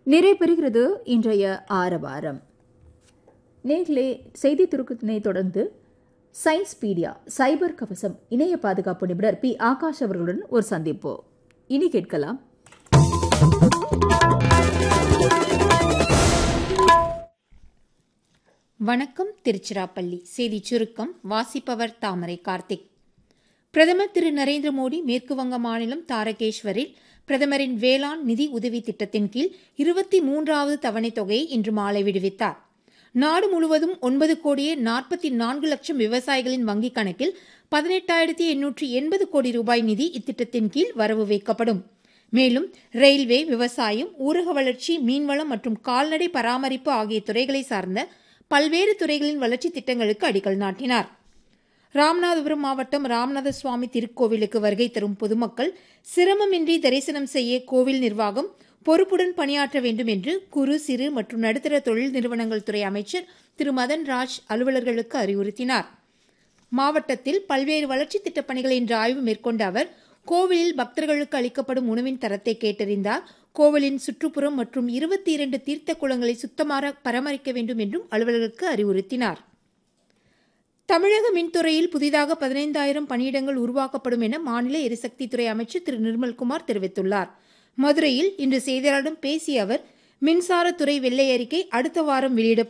நிறைவு இன்றைய ஆரவாரம் நேர்களே செய்தி துருக்கத்தினை தொடர்ந்து சயின்ஸ் பீடியா சைபர் கவசம் இணைய பாதுகாப்பு நிபுணர் பி ஆகாஷ் அவர்களுடன் ஒரு சந்திப்பு இனி கேட்கலாம் வணக்கம் திருச்சிராப்பள்ளி செய்திச் சுருக்கம் வாசிப்பவர் தாமரை கார்த்திக் பிரதமர் திரு நரேந்திர மோடி மேற்கு வங்க மாநிலம் தாரகேஸ்வரில் பிரதமரின் வேளாண் நிதி உதவி திட்டத்தின் கீழ் இருபத்தி மூன்றாவது தவணைத் தொகையை இன்று மாலை விடுவித்தார் நாடு முழுவதும் ஒன்பது கோடியே நாற்பத்தி நான்கு லட்சம் விவசாயிகளின் வங்கிக் கணக்கில் பதினெட்டாயிரத்தி எண்ணூற்றி எண்பது கோடி ரூபாய் நிதி இத்திட்டத்தின் கீழ் வரவு வைக்கப்படும் மேலும் ரயில்வே விவசாயம் ஊரக வளர்ச்சி மீன்வளம் மற்றும் கால்நடை பராமரிப்பு ஆகிய துறைகளை சார்ந்த பல்வேறு துறைகளின் வளர்ச்சி திட்டங்களுக்கு அடிக்கல் நாட்டினார் ராமநாதபுரம் மாவட்டம் ராமநாத சுவாமி திருக்கோவிலுக்கு வருகை தரும் பொதுமக்கள் சிரமமின்றி தரிசனம் செய்ய கோவில் நிர்வாகம் பொறுப்புடன் பணியாற்ற வேண்டும் என்று குறு சிறு மற்றும் நடுத்தர தொழில் நிறுவனங்கள் துறை அமைச்சர் திரு மதன் ராஜ் அலுவலர்களுக்கு அறிவுறுத்தினார் மாவட்டத்தில் பல்வேறு வளர்ச்சி திட்டப் பணிகளை இன்று ஆய்வு மேற்கொண்ட அவர் கோவிலில் பக்தர்களுக்கு அளிக்கப்படும் உணவின் தரத்தை கேட்டறிந்தார் கோவிலின் சுற்றுப்புறம் மற்றும் இருபத்தி இரண்டு தீர்த்த குளங்களை சுத்தமாக பராமரிக்க வேண்டும் என்றும் அலுவலர்களுக்கு அறிவுறுத்தினார் தமிழக மின்துறையில் புதிதாக பதினைந்தாயிரம் பணியிடங்கள் உருவாக்கப்படும் என மாநில எரிசக்தித்துறை அமைச்சர் திரு நிர்மல்குமார் தெரிவித்துள்ளார் மதுரையில் இன்று செய்தியாளர்களிடம் பேசிய அவர் மின்சாரத்துறை வெள்ளை அறிக்கை அடுத்த வாரம் வெளியிடப்படும்